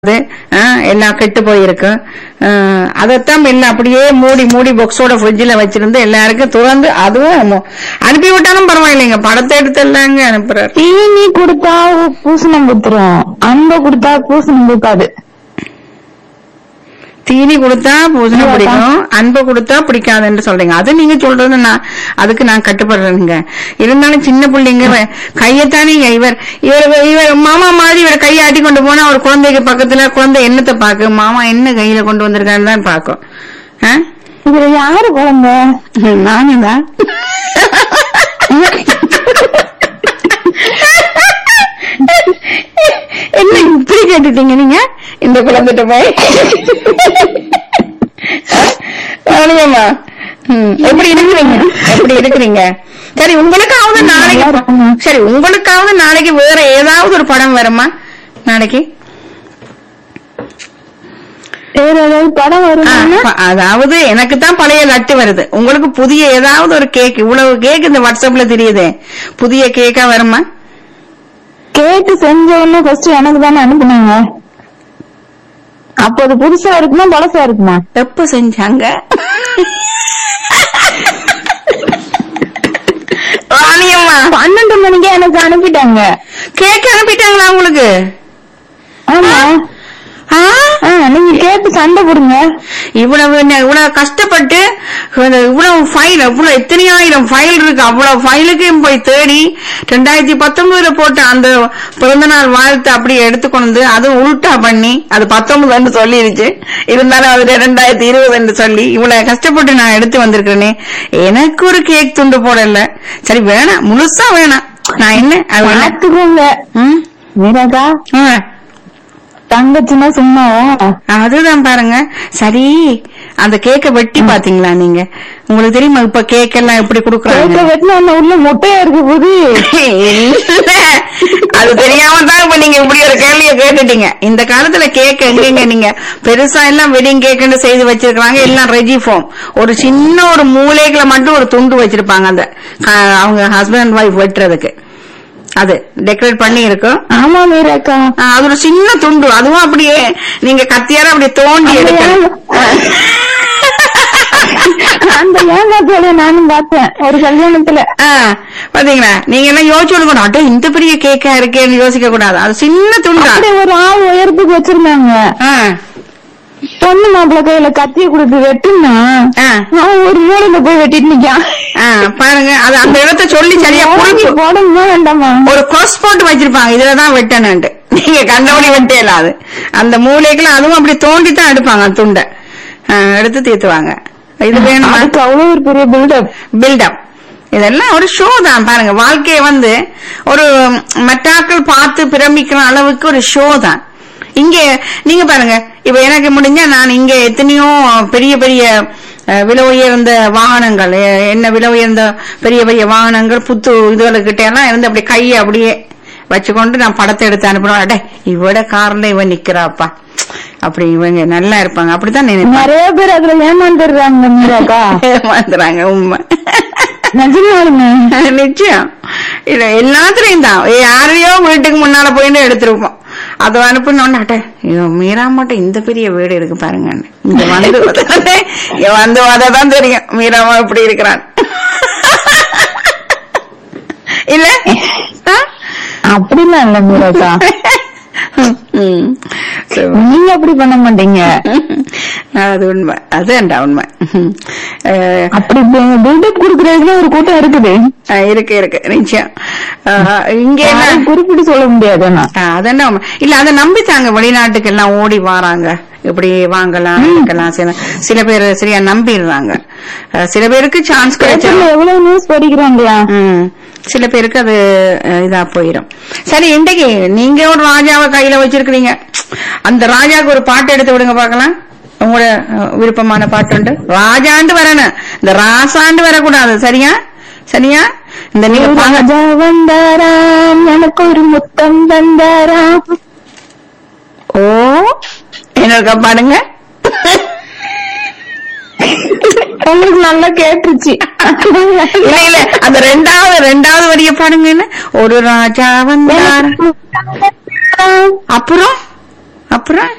அது, ஆ, எல்லாம் கெட்டு போயிருக்கு ஆ, அதைத்தான் எல்லாம் அப்படியே மூடி மூடி பாக்ஸோட ஃப்ரிட்ஜில் வச்சிருந்து எல்லாருக்கும் திறந்து அதுவும் மு- அனுப்பி விட்டாலும் பரவாயில்லைங்க படத்தை எடுத்து எல்லாங்க அனுப்புறாரு தீனி கொடுத்தா பூசணம் குத்துரும் அன்பை கொடுத்தா பூசணம் குத்தாது தீனி கொடுத்தா பூசணி பிடிக்கும் அன்பு கொடுத்தா பிடிக்காதுன்னு சொல்றீங்க அது நீங்க சொல்றது நான் அதுக்கு நான் கட்டுப்படுறேங்க இருந்தாலும் சின்ன பிள்ளைங்க வ- கையத்தானே இவர் இவர் இவர் மாமா மாதிரி இவர் கையை ஆட்டி கொண்டு போனா ஒரு குழந்தைக்கு பக்கத்துல குழந்தை என்னத்தை பாக்கு மாமா என்ன கையில கொண்டு வந்திருக்காருன்னு தான் பாக்கும் ஆ? இதுல யாரு குழந்தை நானே தான் என்ன இப்படி கேட்டுட்டீங்க நீங்க இந்த குழந்தைகிட்ட போய் ராணியம்மா ம், எப்படி இருக்கிறீங்க எப்படி இருக்கிறீங்க சரி உங்களுக்காவது நாளைக்கு சரி உங்களுக்காவது நாளைக்கு வேற ஏதாவது ஒரு படம் வருமா நாளைக்கு வேற ஏதாவது படம் ஆ, வரும் ப- அதாவது எனக்கு தான் பழைய லட்டு வருது உங்களுக்கு புதிய ஏதாவது ஒரு கேக் இவ்வளவு கேக் இந்த வாட்ஸ்அப்ல தெரியுதே புதிய கேக்கா வருமா கேட்டு செஞ்ச உடனே ஃபர்ஸ்ட் எனக்கு தானே அனுப்புனாங்க அப்போ அது புதுசா இருக்குமா பழசா இருக்குமா எப்ப செஞ்சாங்க ராணியம்மா பன்னெண்டு மணிக்கே எனக்கு அனுப்பிட்டாங்க கேக் அனுப்பிட்டாங்களா உங்களுக்கு ஆமா ஆ? ஆ, நீங்க கேட்டு சண்டை போடுங்க இவ்வளவு நே- இவ்வளவு கஷ்டப்பட்டு இந்த இவ்வளவு ஃபைல் இவ்வளவு எத்தனையாயிரம் ஃபைல் இருக்கு அவ்வளவு ஃபைலுக்கும் போய் தேடி ரெண்டாயிரத்தி பத்தொன்பதுல போட்ட அந்த பிறந்தநாள் வாழ்த்து அப்படியே எடுத்துக்கொண்டு வந்து அதுவும் உல்டா பண்ணி அது பத்தொன்பதுன்னு சொல்லிருச்சு இருந்தாலும் அது ரெண்டாயிரத்தி இருபதுன்னு சொல்லி இவ்வளவு கஷ்டப்பட்டு நான் எடுத்து வந்திருக்கிறேனே எனக்கு ஒரு கேக் துண்டு போடல சரி வேணாம் முழுசா வேணாம் நான் என்ன அது வேணாம். பாத்துக்கோங்க ம்? மீராக்கா ஆ. தங்கச்சின்னா சும்மாவா அதுதான் பாருங்க சரி அந்த கேக்க வெட்டி பாத்தீங்களா நீங்க உங்களுக்கு தெரியுமா இப்ப கேக் எல்லாம் எப்படி கேக்க குடுக்குறாங்க வெட்டின ஒண்ணு உள்ள முட்டையா இருக்கு போது இல்ல. அது தெரியாம தான் இப்ப நீங்க இப்படி ஒரு கேள்வியை கேட்டுட்டீங்க இந்த காலத்துல கேக் எங்கெங்க நீங்க பெருசா எல்லாம் வெட்டிங் கேக்குன்னு செய்து வச்சிருக்காங்க எல்லாம் ரெஜி ஃபார்ம் ஒரு சின்ன ஒரு மூலைகளை மட்டும் ஒரு துண்டு வச்சிருப்பாங்க அந்த அஹ், அவங்க ஹஸ்பண்ட் ஒய்ஃப் வெட்டுறதுக்கு அது டெக்கரேட் பண்ணி இருக்கும் ஆமா மீராக்கா அஹ், அது ஒரு சின்ன துண்டு அதுவும் அப்படியே நீங்க கத்தியால அப்படியே தோண்டி அந்த எடுக்கணும் ஏங்க- அந்த ஏங்காத்தோட நானும் பார்த்தேன் ஒரு கல்யாணத்துல ஆ, பாத்தீங்களா நீங்க எல்லாம் யோசிச்சு கொடுக்கணும் அட்டோ இந்த பெரிய கேக்கா இருக்கேன்னு யோசிக்க கூடாது அது சின்ன துண்டா அப்படியே ஒரு ஆள் உயரத்துக்கு வச்சிருந்தாங்க ஆ, பொண்ணு மாப்பிள்ளை கையில கத்திய கொடுத்து வெட்டுனா ஆ, அவன் ஒரு மூலையில போய் வெட்டிட்டு நிக்கான் ஆ, பாருங்க அது அந்த இடத்த சொல்லி சரியா புரிஞ்சு போடணுமா வேண்டாமா ஒரு cross போட்டு வச்சிருப்பாங்க இதுலதான் வெட்டணுன்ட்டு நீங்க கண்டபடி வெட்டல அது அந்த மூலைக்குள்ள அதுவும் அப்படி தோண்டி தான் எடுப்பாங்க அந்த துண்டை ஆ, எடுத்து தீர்த்துவாங்க இது வேணுமா அதுக்கு அவ்வளவு ஒரு பெரிய பில்டப் பில்டப் இதெல்லாம் ஒரு ஷோ தான் பாருங்க வாழ்க்கைய வந்து ஒரு மற்றாக்கள் பார்த்து பிரமிக்கிற அளவுக்கு ஒரு ஷோ தான் இங்க நீங்க பாருங்க இப்ப எனக்கு முடிஞ்சா நான் இங்க எத்தனையோ பெரிய பெரிய அஹ், விலை உயர்ந்த வாகனங்கள் எ- என்ன விலை உயர்ந்த பெரிய பெரிய வாகனங்கள் புத்து இதுகளுக்கிட்ட எல்லாம் இருந்து அப்படி கையை அப்படியே வச்சுக்கொண்டு நான் படத்தை எடுத்து அனுப்பினோம் அடே இவட கார்ல இவன் நிக்கிறாப்பா அப்படி இவங்க நல்லா இருப்பாங்க அப்படித்தான் நினைப்பாங்க நிறைய பேர் அதுல ஏமாந்துடுறாங்க மீராக்கா ஏமாந்துறாங்க உண்மை நிஜமாலுமே நிச்சயம் இல்ல எல்லாத்துலயும் தான் யாரையோ வீட்டுக்கு முன்னால போயிட்டு எடுத்திருப்போம் அது அனுப்பினோன்னாட்ட மீரா மட்டும் இந்த பெரிய வீடு இருக்கு பாருங்க இங்க வந்து பார்த்தா- இங்க வந்து தான் தெரியும் மீராமா இப்படி இருக்கிறான் இல்ல ஆ? அப்படிலாம் இல்ல மீராக்கா ம். சரி. நீங்க அப்படி பண்ண மாட்டீங்க அது உண்மை அதுண்டா உண்மை அஹ், அப்படி பில்டப் குடுக்கறதுக்கு ஒரு கூட்டம் இருக்குது அஹ், இருக்கு இருக்கு நிச்சயம் அஹ், இங்க என்ன யாரையும் குறிப்பிட்டு சொல்ல முடியாது ஆனா ஆ, அதென்ன உண்மை. இல்ல அதை நம்பித்தாங்க வெளிநாட்டுக்கு எல்லாம் ஓடி வராங்க இப்படி வாங்கலாம் எடுக்கலாம் சில சில பேர் சரியா நம்பிடுறாங்க அஹ், சில பேருக்கு சான்ஸ் கிடைச்சா பேப்பர்ல எவ்வளவு நியூஸ் படிக்கிறாங்களா ம். சில பேருக்கு அது அஹ், இதா போயிடும் சரி இன்றைக்கு நீங்க ஒரு ராஜாவை கையில வச்சிருக்கிறீங்க அந்த ராஜாவுக்கு ஒரு பாட்டு எடுத்து விடுங்க பார்க்கலாம் உங்களோட அஹ், விருப்பமான பாட்டு உண்டு ராஜாண்டு வரணும் இந்த ராசாண்டு வரக்கூடாது சரியா சரியா இந்த நீங்க பாங்க- ராஜா வந்தாராம் எனக்கு ஒரு முத்தம் தந்தாராம் ஓ என்னக்கா பாடுங்க உங்களுக்கு நல்லா கேட்டுச்சு இல்ல இல்ல அந்த ரெண்டாவது ரெண்டாவது வரிய பாடுங்க என்ன ஒரு ராஜா வந்தார் அப்புறம் அப்புறம்